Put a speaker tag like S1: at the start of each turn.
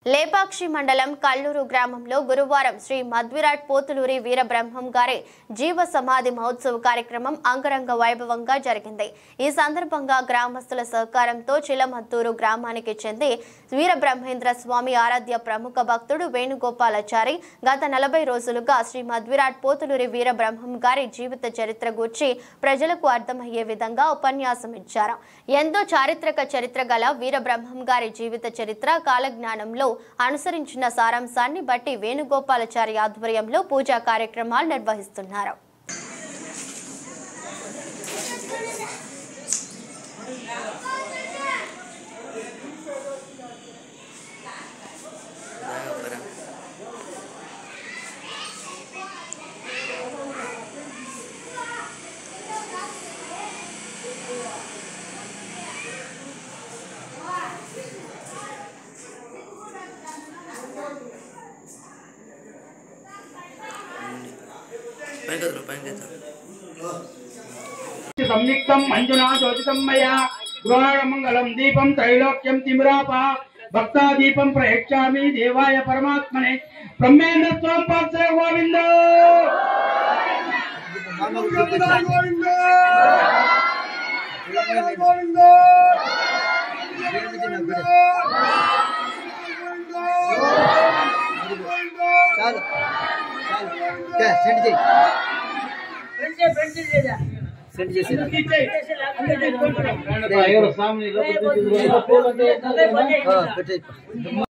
S1: లేపాక్షి మండలం కల్లూరు గ్రామంలో గురువారం శ్రీ మధ్విరాట్ పోతులూరి వీరబ్రహ్మం గారి జీవ సమాధి మహోత్సవ కార్యక్రమం అంగరంగ వైభవంగా జరిగింది ఈ సందర్భంగా గ్రామస్తుల సహకారంతో చిలమత్తూరు గ్రామానికి చెంది వీరబ్రహ్మేంద్ర స్వామి ఆరాధ్య ప్రముఖ భక్తుడు వేణుగోపాలాచారి గత నలభై రోజులుగా శ్రీ మధ్విరాట్ పోతులూరి వీరబ్రహ్మం గారి జీవిత చరిత్ర గూర్చి ప్రజలకు అర్థమయ్యే విధంగా ఉపన్యాసం ఇచ్చారు ఎంతో చారిత్రక చరిత్ర గల వీరబ్రహ్మం గారి జీవిత చరిత్ర కాలజ్ఞానంలో అనుసరించిన సారాంశాన్ని బట్టి వేణుగోపాలాచారి ఆధ్వర్యంలో పూజా కార్యక్రమాలు నిర్వహిస్తున్నారు
S2: పైకి పైకి
S3: సంయుక్తం మంజునా జ్యోతితం మయా గృహమంగళం దీపం త్రైలోక్యం తిమిరాప భక్తా దీపం ప్రయక్షామి దేవాయ పరమాత్మనే బ్రహ్మేంద్ర స్వం పాత్ర గోవింద
S2: చాలు చాలు సెండ్ చేయి సెండ్ చేసి పెట్టేయి